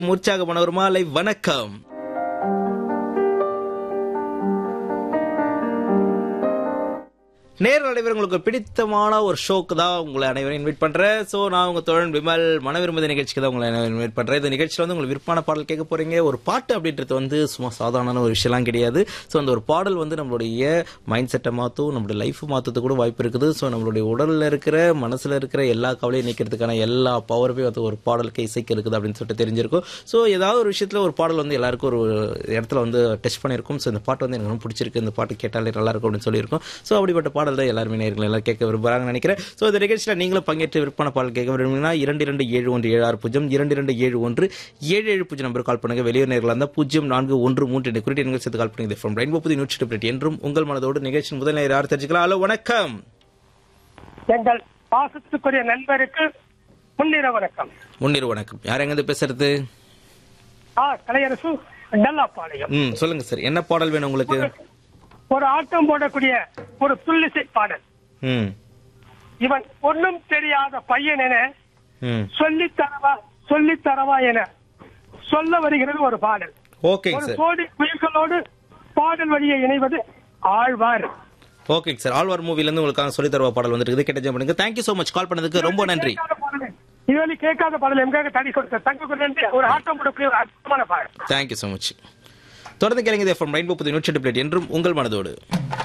உற்சாகமான ஒரு மாலை வணக்கம் நேர் நடைபெற உங்களுக்கு பிடித்தமான ஒரு ஷோக்கு தான் உங்களை அனைவரும் இன்வைட் பண்றேன் ஸோ நான் உங்க தோழன் விமல் மனவிரும்புத நிகழ்ச்சிக்கு தான் உங்களை அனைவரும் இன்வைட் பண்றேன் இந்த நிகழ்ச்சியில் வந்து உங்களுக்கு விருப்பமான பாடல் கேட்க போறீங்க ஒரு பாட்டு அப்படின்றது வந்து சும்மா சாதாரண ஒரு விஷயம்லாம் கிடையாது ஸோ அந்த ஒரு பாடல் வந்து நம்மளுடைய மைண்ட் செட்டை மாற்றும் நம்மளுடைய லைஃப் மாற்றத்துக்கு கூட வாய்ப்பு இருக்குது ஸோ நம்மளுடைய உடல்ல இருக்கிற மனசுல இருக்கிற எல்லா கவலையும் நீக்கிறதுக்கான எல்லா பவருமே வந்து ஒரு பாடலுக்கு இசைக்கு இருக்குது அப்படின்னு சொல்லிட்டு தெரிஞ்சிருக்கும் ஸோ ஏதாவது ஒரு விஷயத்துல ஒரு பாடல் வந்து எல்லாருக்கும் ஒரு இடத்துல வந்து டெஸ்ட் பண்ணியிருக்கும் ஸோ இந்த பாட்டு வந்து எனக்கு ரொம்ப பிடிச்சிருக்கு இந்த பாட்டு கேட்டாலே நல்லா இருக்கும் அப்படின்னு சொல்லியிருக்கோம் ஸோ அப்படிப்பட்ட பாடல் தான் எல்லாருமே நேர்கள் எல்லாம் கேட்க விரும்புறாங்கன்னு நினைக்கிறேன் ஸோ இந்த நிகழ்ச்சியில் நீங்களும் பங்கேற்று விற்பனை பாடல் கேட்க விரும்புங்கன்னா இரண்டு இரண்டு ஏழு ஒன்று ஏழு ஆறு பூஜ்ஜியம் இரண்டு இரண்டு ஏழு ஒன்று ஏழு ஏழு பூஜ்ஜியம் நம்பர் கால் பண்ணுங்க வெளியூர் நேர்களாக இருந்தால் பூஜ்ஜியம் நான்கு ஒன்று மூன்று என்ற குறிப்பிட்ட எண்கள் சேர்த்து கால் பண்ணுங்க ஃப்ரம் ரெயின்போ புது நூற்றி எட்டு என்றும் உங்கள் மனதோடு நிகழ்ச்சியின் முதல் நேரம் யார் தெரிஞ்சுக்கலாம் ஹலோ வணக்கம் எங்கள் பாசத்துக்குரிய நண்பருக்கு முன்னிர வணக்கம் முன்னிரு வணக்கம் யார் எங்கேருந்து பேசுறது ஆ கலையரசு டல்லாப்பாளையம் ம் சொல்லுங்க சார் என்ன பாடல் வேணும் உங்களுக்கு ஒரு ஆட்டம் போடக்கூடிய ஒரு துள்ளிசை பாடல் ம் இவன் ஒன்னும் தெரியாத பையன் என ம் சொல்லித் தரவா சொல்லித் தரவா என சொல்ல வருகிறது ஒரு பாடல் ஓகேங்க ஒரு சார் கோடி குயில்களோடு பாடல் வழியை இணைவது ஆழ்வார் ஓகேங்க சார் ஆழ்வார் மூவில இருந்து உங்களுக்காக சொல்லி தருவ பாடல் வந்துருக்குது கேட்ட ஜெயம் பண்ணுங்க தேங்க்யூ சோ மச் கால் பண்ணதுக்கு ரொம்ப நன்றி கேட்காத பாடல். இதுவரை கேட்காத பாடல் எங்காக தடி கொடுத்த தங்க நன்றி ஒரு ஆட்டம் போடக்கூடிய ஒரு அற்புதமான பாடல் தேங்க்யூ ஸோ மச் தொடர்ந்து கேளுங்க ஃப்ரம் ரெயின்போ புது நூற்றி எட்டு பிளேட் என்றும் உங்கள் மனதோடு